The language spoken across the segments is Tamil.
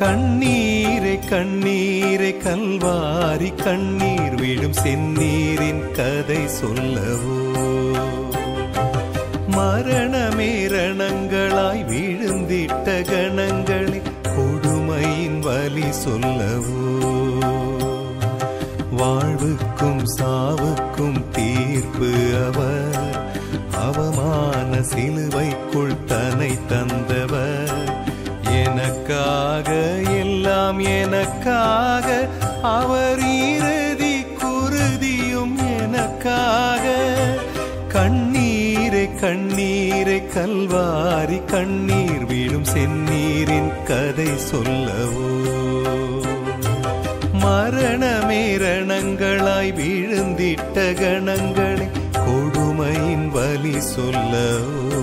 கண்ணீரை கண்ணீரை கல்வாரி கண்ணீர் விழும் செந்நீரின் கதை சொல்லவோ மரணமேரணங்களாய் விழுந்திட்ட கணங்களை கொடுமையின் வலி சொல்லவோ வாழ்வுக்கும் சாவுக்கும் தீர்ப்பு அவர் அவமான சிலுவைக்குள் தன்னை தந்தவர் எனக்காக எல்லாம் எனக்காக அவர் இறுதி குருதியும் எனக்காக கண்ணீரை கண்ணீரை கல்வாரி கண்ணீர் விழும் செந்நீரின் கதை சொல்லவோ மரணமேரணங்களாய் விழுந்திட்ட கணங்களை கொடுமையின் வலி சொல்லவோ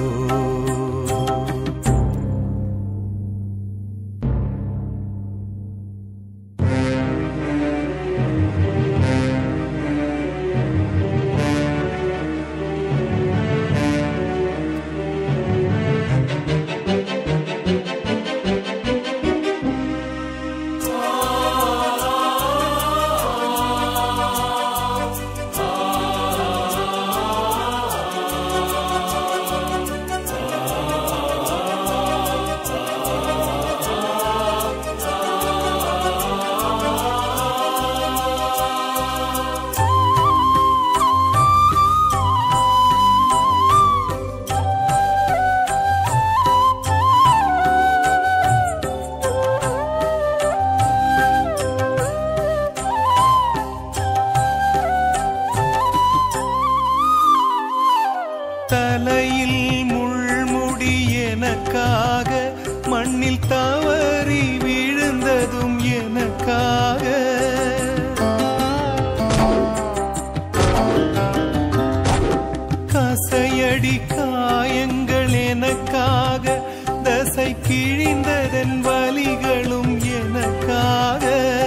தலையில் முள்முடி எனக்காக மண்ணில் தவறி விழுந்ததும் எனக்காக கசையடி காயங்கள் எனக்காக தசை கிழிந்ததன் வலிகளும் எனக்காக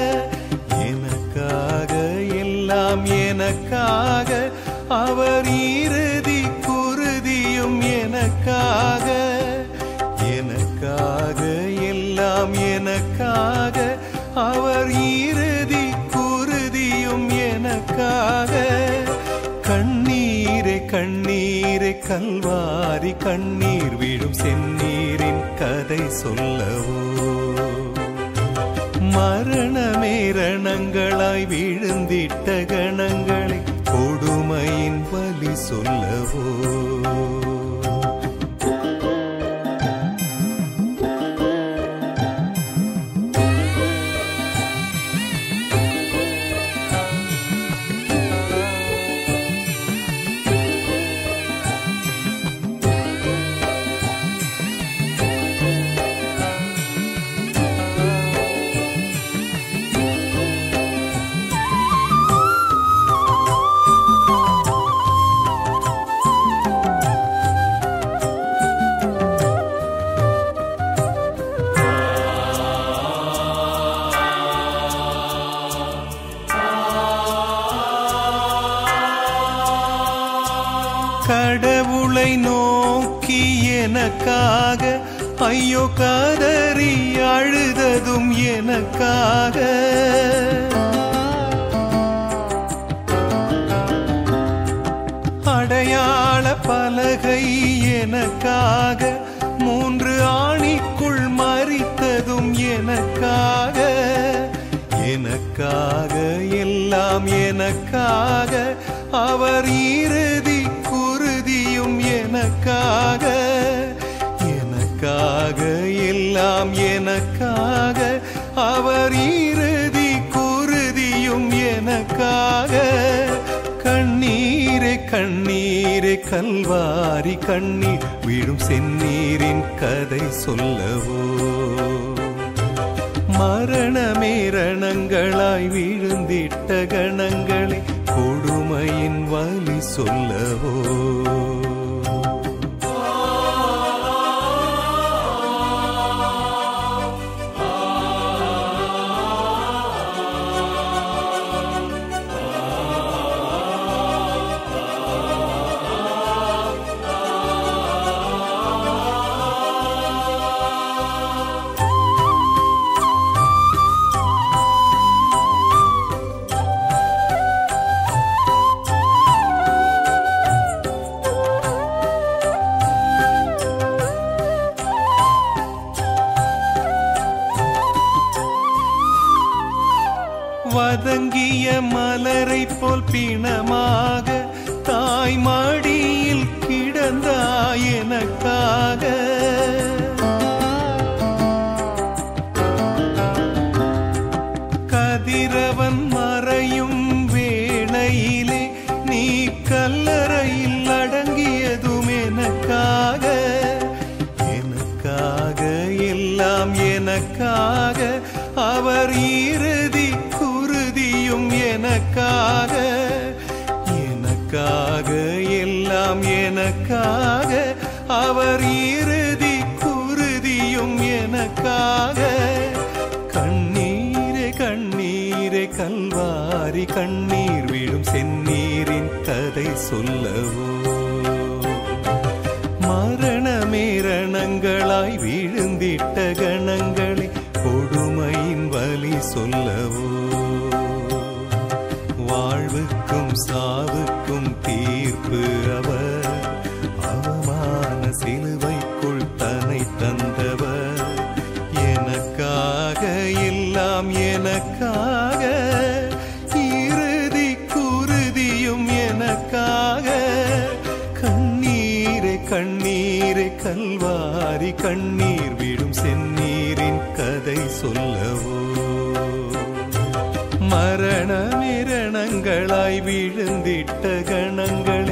எனக்காக எல்லாம் எனக்காக அவர் இறுதி குருதியும் எனக்காக எனக்காக எல்லாம் எனக்காக அவர் இறுதி குருதியும் எனக்காக கண்ணீரை கண்ணீரை கல்வாரி கண்ணீர் விழும் செந்நீரின் கதை சொல்லவோ மரணமேரணங்களாய் விழுந்திட்ட கணங்களை கொடுமையின் வலி சொல்லவோ கடவுளை நோக்கி எனக்காக ஐயோ கதறி அழுததும் எனக்காக அடையாள பலகை எனக்காக மூன்று ஆணிக்குள் மறித்ததும் எனக்காக எனக்காக எல்லாம் எனக்காக அவர் இறுதி குருதியும் எனக்காக எனக்காக எல்லாம் எனக்காக அவர் இறுதி குருதியும் எனக்காக கண்ணீரை கண்ணீரை கல்வாரி கண்ணீர் விழும் செந்நீரின் கதை சொல்லவோ மரணமேரணங்களாய் விழுந்திட்ட கணங்களை கொடுமையின் வலி சொல்லவோ கல்லறை போல் பிணமாக தாய் மடியில் கிடந்தாய் எனக்காக கதிரவன் மறையும் வேளையிலே நீ கல்லறையில் அடங்கியதும் எனக்காக எனக்காக எல்லாம் எனக்காக அவர் இறுதி குருதியும் எனக்காக எனக்காக எல்லாம் எனக்காக அவர் இறுதி குருதியும் எனக்காக கண்ணீரே கண்ணீரே கல்வாரி கண்ணீர் விழும் செந்நீரின் கதை சொல்லவோ மரண மேரணங்களாய் விழுந்திட்ட கணங்களே கொடுமையின் வலி சொல்லவோ வாழ்வுக்கும் சாவுக்கும் தீர்ப்பு அவர் அவமான சிலுவைக்குள் தன்னை தந்தவர் எனக்காக எல்லாம் எனக்காக இறுதி குருதியும் எனக்காக கண்ணீரை கண்ணீரை கல்வாரி கண்ணீர் விடும் செந்நீரின் கதை சொல்லவோ மரண மிரணங்களாய் விழுந்திட்ட கணங்கள்